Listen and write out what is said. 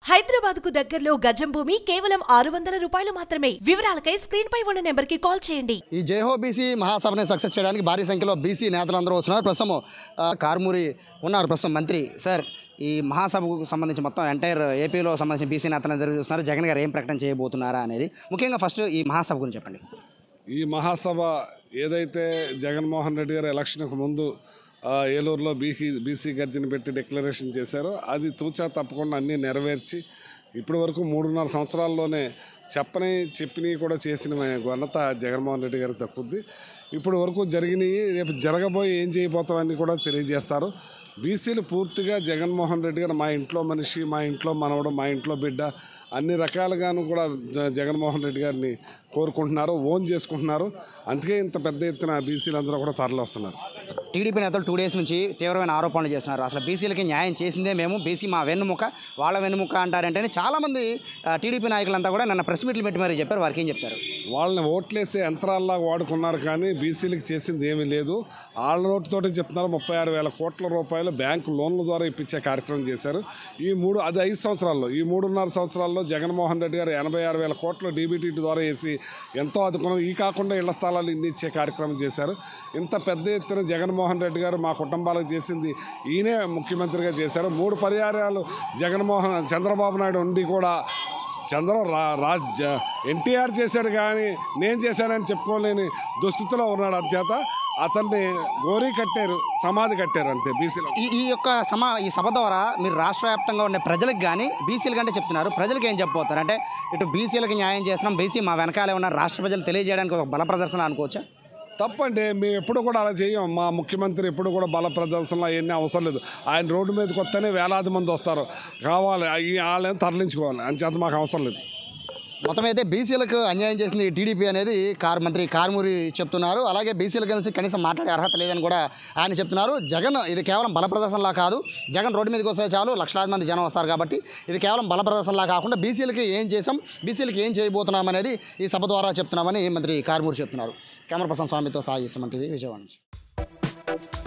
హైదరాబాద్ కు దగ్గరలో గజం భూమి కేవలం ఆరు వందల రూపాయలు మాత్రమే వివరాలకై స్క్రీన్ పై ఉన్న నెంబర్ కి కాల్ చేయండి ఈ జైహో బీసీ మహాసభని సక్సెస్ చేయడానికి భారీ సంఖ్యలో బీసీ నేతలందరూ వస్తున్నారు ప్రస్తుతం ఆ, కార్మూరి ఉన్నారు ప్రస్తుతం మంత్రి సార్ ఈ మహాసభకు సంబంధించి మొత్తం ఎంటైర్ ఏపీలో సంబంధించిన బీసీ నేతలందరూ చూస్తున్నారు జగన్ గారు ఏం ప్రకటన చేయబోతున్నారా అనేది ముఖ్యంగా ఫస్ట్ ఈ మహాసభ గురించి చెప్పండి ఈ మహాసభ ఏదైతే జగన్మోహన్ రెడ్డి గారు ఎలక్షన్కు ముందు ఆ, ఏలూరులో బీసీ బీసీ గర్జన పెట్టి డిక్లరేషన్ చేశారో అది తూచా తప్పకుండా అన్నీ నెరవేర్చి ఇప్పటి వరకు మూడున్నర సంవత్సరాల్లోనే చెప్పని చెప్పినవి కూడా చేసిన ఘనత జగన్మోహన్ రెడ్డి గారికి తక్కుద్ది ఇప్పుడు వరకు జరిగినవి రేపు జరగబోయి ఏం చేయబోతామని కూడా తెలియజేస్తారు బీసీలు పూర్తిగా జగన్మోహన్ రెడ్డి గారు మా ఇంట్లో మనిషి మా ఇంట్లో మనవడు మా ఇంట్లో బిడ్డ అన్ని రకాలుగాను కూడా జ- జగన్మోహన్ రెడ్డి గారిని కోరుకుంటున్నారు ఓన్ చేసుకుంటున్నారు అందుకే ఇంత పెద్ద ఎత్తున బీసీలు అందరూ కూడా తరలి వస్తున్నారు టీడీపీ నేతలు టూ డేస్ నుంచి తీవ్రమైన ఆరోపణలు చేస్తున్నారు అసలు బీసీలకి న్యాయం చేసిందే మేము బీసీ మా వెన్నుముక వాళ్ళ వెన్నుముక అంటారంటే చాలామంది ఆ, టీడీపీ నాయకులంతా కూడా నన్ను ప్రెస్ మీట్లు పెట్టి మరీ చెప్పారు వారికి ఏం చెప్తారు వాళ్ళని ఓట్లేసే యంత్రాల్లా వాడుకున్నారు కానీ బీసీలకు చేసింది ఏమీ లేదు వాళ్ళ నోటితోటే చెప్తున్నారు ముప్పై ఆరు వేల కోట్ల రూపాయలు బ్యాంకు లోన్ల ద్వారా ఇప్పించే కార్యక్రమం చేశారు ఈ మూడు అది ఐదు సంవత్సరాల్లో ఈ మూడున్నర సంవత్సరాల్లో జగన్మోహన్ రెడ్డి గారు ఎనభై ఆరు వేల కోట్లు డీబీటీ ద్వారా వేసి ఎంతో అదుకున్నాం ఈ కాకుండా ఇళ్ల స్థలాలు ఇన్ని ఇచ్చే కార్యక్రమం చేశారు ఇంత పెద్ద ఎత్తున జగన్మోహన్ రెడ్డి గారు మా కుటుంబాలకు చేసింది ఈయనే ముఖ్యమంత్రిగా చేశారు మూడు పర్యాయాలు జగన్మోహన్ చంద్రబాబు నాయుడు ఉండి కూడా చంద్ర రా రాజ్ ఎన్టీఆర్ చేశాడు కానీ నేను చేశానని చెప్పుకోలేని దుస్థితిలో ఉన్నాడు అంచేత అతన్ని గోరీ కట్టారు సమాధి కట్టారు అంతే బీసీలో ఈ ఈ యొక్క సమా ఈ సభ ద్వారా మీరు రాష్ట్ర వ్యాప్తంగా ఉండే ప్రజలకు కానీ బీసీలు కంటే చెప్తున్నారు ప్రజలకు ఏం చెప్పబోతారు అంటే ఇటు బీసీలకు న్యాయం చేస్తున్నాం బీసీ మా వెనకాలే ఉన్న రాష్ట్ర ప్రజలు తెలియజేయడానికి ఒక బల ప్రదర్శన అనుకోవచ్చా తప్పండి మేము ఎప్పుడు కూడా అలా చేయం మా ముఖ్యమంత్రి ఎప్పుడు కూడా బల ప్రదర్శనలు అవన్నీ అవసరం లేదు ఆయన రోడ్డు మీదకి వస్తేనే వేలాది మంది వస్తారు కావాలి ఈ వాళ్ళని తరలించుకోవాలి అంచేత మాకు అవసరం లేదు మొత్తం అయితే బీసీలకు అన్యాయం చేసింది ఈ టీడీపీ అనేది కార్ మంత్రి కారుమూరి చెప్తున్నారు అలాగే బీసీల గురించి కనీసం మాట్లాడే అర్హత లేదని కూడా ఆయన చెప్తున్నారు జగన్ ఇది కేవలం బల ప్రదర్శనలా కాదు జగన్ రోడ్డు మీదకి వస్తే చాలు లక్షలాది మంది జనం వస్తారు కాబట్టి ఇది కేవలం బల ప్రదర్శనలా కాకుండా బీసీలకి ఏం చేసాం బీసీలకి ఏం చేయబోతున్నాం అనేది ఈ సభ ద్వారా చెప్తున్నామని మంత్రి కారుమూరి చెప్తున్నారు కెమెరా పర్సన్ స్వామితో సాయి సుమన్ టీవీ విజయవాడ నుంచి